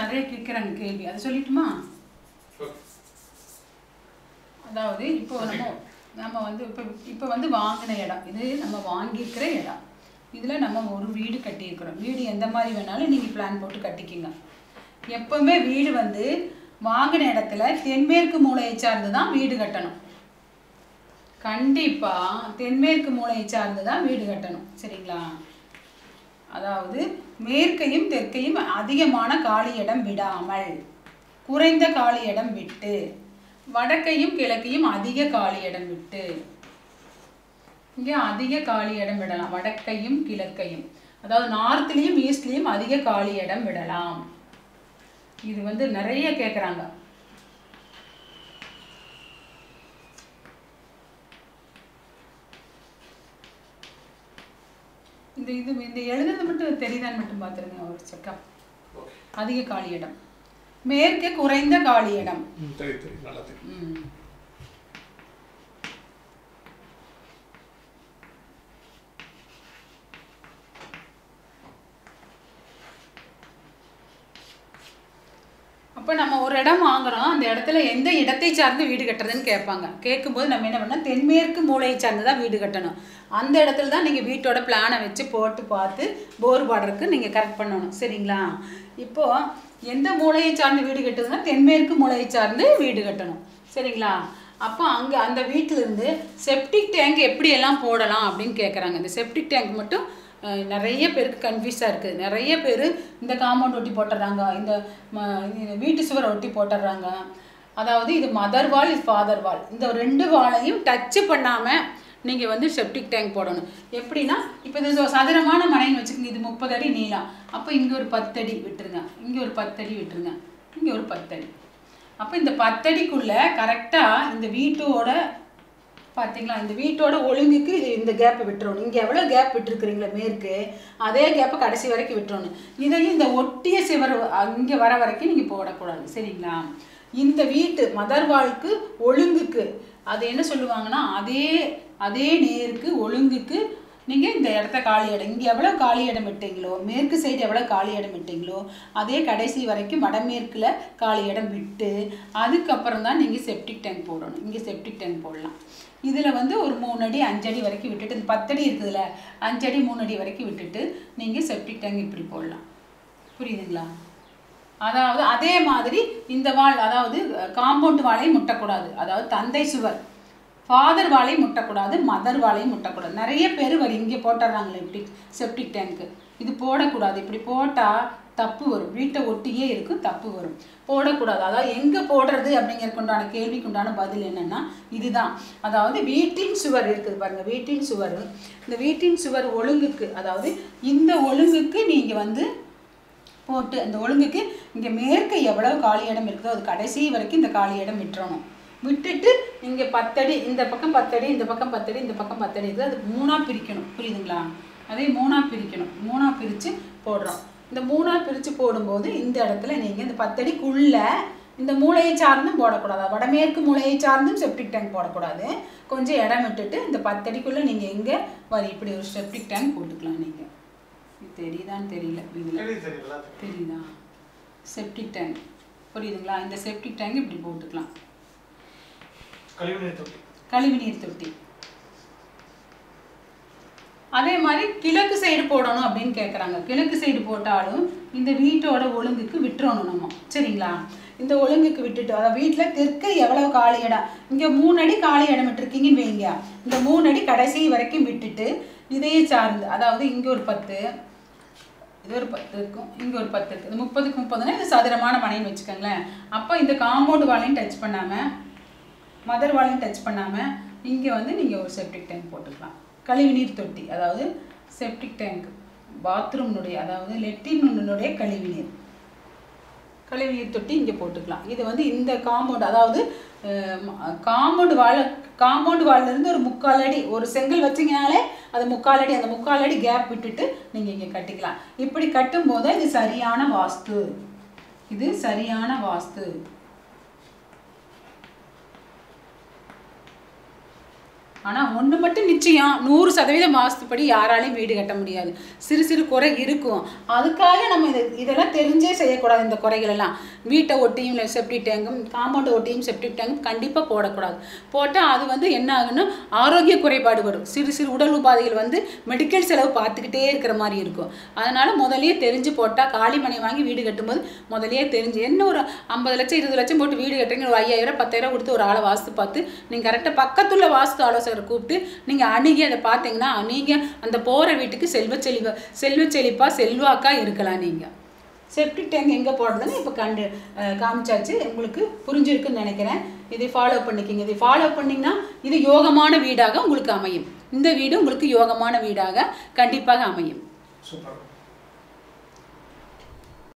நிறைய கேட்குறாங்க கேள்வி அதை சொல்லட்டுமா ஓகே அதாவது இப்போ நம்ம நம்ம வந்து இப்போ இப்போ வந்து வாங்கின இடம் இது நம்ம வாங்கியிருக்கிற இடம் இதில் நம்ம ஒரு வீடு கட்டியிருக்கிறோம் வீடு எந்த மாதிரி வேணாலும் நீங்கள் பிளான் போட்டு கட்டிக்கிங்க எப்போவுமே வீடு வந்து வாங்கின இடத்துல தென்மேற்கு மூலையை சார்ந்து தான் வீடு கட்டணும் கண்டிப்பாக தென்மேற்கு மூலையை சார்ந்து தான் வீடு கட்டணும் சரிங்களா அதாவது மேற்கையும் தெற்கையும் அதிகமான காலி இடம் விடாமல் குறைந்த காலி இடம் விட்டு வடக்கையும் கிழக்கையும் அதிக காலி இடம் விட்டு இங்கே அதிக காலி இடம் விடலாம் வடக்கையும் கிழக்கையும் அதாவது நார்த்லேயும் ஈஸ்ட்லேயும் அதிக காலி இடம் விடலாம் இது வந்து நிறைய கேட்குறாங்க இந்த இது இந்த எழுதுறது மட்டும் தெரியுதான்னு மட்டும் பார்த்துருங்க ஒரு செக்கப் ஓகே அதிக காலி இடம் மேற்கே குறைந்த காலி இடம் ம் தெரியும் தெரியும் நல்லா தெரியும் ம். அப்போ நம்ம ஒரு இடம் வாங்குறோம் அந்த இடத்துல எந்த இடத்தை சார்ந்து வீடு கட்டுறதுன்னு கேட்பாங்க கேட்கும்போது நம்ம என்ன பண்ணோம் தென்மேற்கு மூலையை சார்ந்து தான் வீடு கட்டணும் அந்த இடத்துல தான் நீங்கள் வீட்டோட பிளானை வச்சு போட்டு பார்த்து போர் பாடுறதுக்கு நீங்கள் கரெக்ட் பண்ணணும் சரிங்களா இப்போது எந்த மூலையை சார்ந்து வீடு கட்டுதுன்னா தென்மேற்கு மூலையை சார்ந்து வீடு கட்டணும் சரிங்களா அப்போ அங்கே அந்த வீட்டிலேருந்து செப்டிக் டேங்க் எப்படியெல்லாம் போடலாம் அப்படின்னு கேட்குறாங்க இந்த செப்டிக் டேங்க் மட்டும் அஹ், நிறைய பேருக்கு கன்ஃபியூஸாக இருக்குது நிறைய பேர் இந்த காம்பவுண்ட் ஒட்டி போட்டுடுறாங்க இந்த ம- இது வீட்டு சுவர் ஒட்டி போட்டுடுறாங்க அதாவது இது மதர் வால் இது ஃபாதர் வால் இந்த ரெண்டு வாலையும் டச்சு பண்ணாமல் நீங்கள் வந்து செப்டிக் டேங்க் போடணும் எப்படின்னா இப்போ இது ஒரு சதுரமான மனைன்னு வச்சுக்கோங்க இது முப்பது அடி நீளம் அப்போ இங்கே ஒரு பத்தடி விட்டுருங்க இங்கே ஒரு பத்தடி விட்டுருங்க இங்கே ஒரு பத்தடி அப்போ இந்த பத்தடிக்குள்ள கரெக்டாக இந்த வீட்டோட பார்த்தீங்களா இந்த வீட்டோட ஒழுங்குக்கு இது இந்த கேப்பை விட்டுறணும் இங்கே எவ்வளோ கேப் விட்டுருக்குறீங்களா மேற்கு அதே கேப்பை கடைசி வரைக்கும் விட்டுறணும் இதையும் இந்த ஒட்டிய சிவர் அங்கே வர வரைக்கும் நீங்கள் போடக்கூடாது சரிங்களா இந்த வீட்டு மதர் வால்க்கு ஒழுங்குக்கு அது என்ன சொல்லுவாங்கன்னா அதே அதே நேருக்கு ஒழுங்குக்கு நீங்கள் இந்த இடத்த காலி இடம் இங்கே எவ்வளோ காலி இடம் விட்டீங்களோ மேற்கு சைடு எவ்வளோ காலி இடம் விட்டீங்களோ அதே கடைசி வரைக்கும் வடமேற்கில் காலி இடம் விட்டு அதுக்கப்புறம் தான் நீங்கள் செப்டிக் டேங்க் போடணும் இங்கே செப்டிக் டேங்க் போடலாம் இதில் வந்து ஒரு மூணு அடி அஞ்சடி வரைக்கும் விட்டுட்டு இந்த பத்தடி இருக்குதுல்ல அஞ்சடி மூணு அடி வரைக்கும் விட்டுட்டு நீங்கள் செப்டிக் டேங்க் இப்படி போடலாம் புரியுதுங்களா அதாவது அதே மாதிரி இந்த வால் அதாவது காம்பவுண்ட் வாழையும் முட்டக்கூடாது அதாவது தந்தை சுவர் ஃபாதர் வாழையும் முட்டக்கூடாது மதர் வாழையும் முட்டக்கூடாது நிறைய பேர் வரும் இங்கே போட்டுடுறாங்களே இப்படி செப்டிக் டேங்க்கு இது போடக்கூடாது இப்படி போட்டால் தப்பு வரும் வீட்டை ஒட்டியே இருக்கும் தப்பு வரும் போடக்கூடாது அதாவது எங்கே போடுறது அப்படிங்கிறதுக்கு உண்டான கேள்விக்கு உண்டான பதில் என்னன்னா இதுதான் அதாவது வீட்டின் சுவர் இருக்குது பாருங்க வீட்டின் சுவர் இந்த வீட்டின் சுவர் ஒழுங்குக்கு அதாவது இந்த ஒழுங்குக்கு நீங்கள் வந்து போட்டு அந்த ஒழுங்குக்கு இங்கே மேற்கு எவ்வளவு காலி இடம் இருக்குதோ அது கடைசி வரைக்கும் இந்த காலி இடம் விட்டுறணும் விட்டுட்டு இங்கே பத்தடி இந்த பக்கம் பத்தடி இந்த பக்கம் பத்தடி இந்த பக்கம் பத்தடி இருக்குது அது மூணாக பிரிக்கணும் புரியுதுங்களா அதே மூணாக பிரிக்கணும் மூணாக பிரித்து போடுறோம் இந்த மூணாக பிரித்து போடும்போது இந்த இடத்துல நீங்கள் இந்த பத்தடிக்குள்ள இந்த மூளையை சார்ந்தும் போடக்கூடாது வடமேற்கு மூளையை சார்ந்தும் செப்டிக் டேங்க் போடக்கூடாது கொஞ்சம் இடம் விட்டுட்டு இந்த பத்தடிக்குள்ளே நீங்கள் எங்கே வரி இப்படி ஒரு செப்டிக் டேங்க் போட்டுக்கலாம் நீங்கள் இது தெரியுதான்னு தெரியல இதில் தெரியும் தெரியும் நல்லா தெரியும் தெரியுதா செப்டிக் டேங்க் புரியுதுங்களா இந்த செப்டிக் டேங்க் இப்படி போட்டுக்கலாம் கழிவுநீர் தொட்டி கழிவுநீர் தொட்டி அதே மாதிரி கிழக்கு சைடு போடணும் அப்படின்னு கேட்குறாங்க கிழக்கு சைடு போட்டாலும் இந்த வீட்டோட ஒழுங்குக்கு விட்டுறணும் நம்ம சரிங்களா இந்த ஒழுங்குக்கு விட்டுட்டு அதாவது வீட்டில் தெற்கை எவ்வளவு காலி இடம் இங்கே மூணு அடி காலி இடம் விட்டுருக்கீங்கன்னு வைங்க இந்த மூணு அடி கடைசி வரைக்கும் விட்டுட்டு இதையே சார்ந்து அதாவது இங்கே ஒரு பத்து இது ஒரு பத்து இருக்கும் இங்கே ஒரு பத்து இருக்குது இது முப்பதுக்கு முப்பதுனா இது சதுரமான மனைன்னு வச்சுக்கோங்களேன் அப்போ இந்த காம்பவுண்ட் வாலையும் டச் பண்ணாமல் மதர் வாலையும் டச் பண்ணாமல் இங்கே வந்து நீங்கள் ஒரு செப்டிக் டேங்க் போட்டுக்கலாம் கழிவுநீர் தொட்டி அதாவது செப்டிக் டேங்க் பாத்ரூம்னுடைய அதாவது லெட்டினுடைய கழிவுநீர் கழிவுநீர் தொட்டி இங்கே போட்டுக்கலாம் இது வந்து இந்த காம்பவுண்ட் அதாவது காம்பவுண்ட் வாழ காம்பவுண்ட் வால்லேருந்து ஒரு முக்கால் அடி ஒரு செங்கல் வச்சிங்கனாலே அது முக்கால் அடி அந்த முக்கால் அடி கேப் விட்டுட்டு நீங்கள் இங்கே கட்டிக்கலாம் இப்படி கட்டும்போது இது சரியான வாஸ்து இது சரியான வாஸ்து ஆனால் ஒன்று மட்டும் நிச்சயம் நூறு சதவீதம் வாஸ்துப்படி யாராலையும் வீடு கட்ட முடியாது சிறு சிறு குறை இருக்கும் அதுக்காக நம்ம இதை இதெல்லாம் தெரிஞ்சே செய்யக்கூடாது இந்த குறைகளெல்லாம் வீட்டை ஒட்டியும் இல்லை செப்டி டேங்கும் காம்பவுண்டை ஒட்டியும் செப்டி டேங்கும் கண்டிப்பாக போடக்கூடாது போட்டால் அது வந்து என்ன ஆகுன்னா ஆரோக்கிய குறைபாடு வரும் சிறு சிறு உடல் உபாதைகள் வந்து மெடிக்கல் செலவு பார்த்துக்கிட்டே இருக்கிற மாதிரி இருக்கும் அதனால் முதல்லயே தெரிஞ்சு போட்டால் காளிமனை வாங்கி வீடு கட்டும்போது முதல்லயே தெரிஞ்சு என்ன ஒரு ஐம்பது லட்சம் இருபது லட்சம் போட்டு வீடு கட்டுறீங்க ஒரு ஐயாயிரம் பத்தாயிரம் கொடுத்து ஒரு ஆளை வாஸ்து பார்த்து நீங்கள் கரெக்டாக பக்கத்துள்ள வாஸ்து ஆலோசகரை கூப்பிட்டு நீங்கள் அணுகி அதை பார்த்தீங்கன்னா நீங்கள் அந்த போகிற வீட்டுக்கு செல்வ செழிவ செல்வ செழிப்பா செல்வாக்கா இருக்கலாம் நீங்கள் செப்டிக் டேங்க் எங்கே போடுறதுன்னு இப்போ கண்டு அஹ், காமிச்சாச்சு உங்களுக்கு புரிஞ்சிருக்குன்னு நினைக்கிறேன் இதை ஃபாலோ பண்ணிக்கிங்க இதை ஃபாலோ பண்ணிங்கன்னா இது யோகமான வீடாக உங்களுக்கு அமையும் இந்த வீடு உங்களுக்கு யோகமான வீடாக கண்டிப்பாக அமையும் சூப்பர்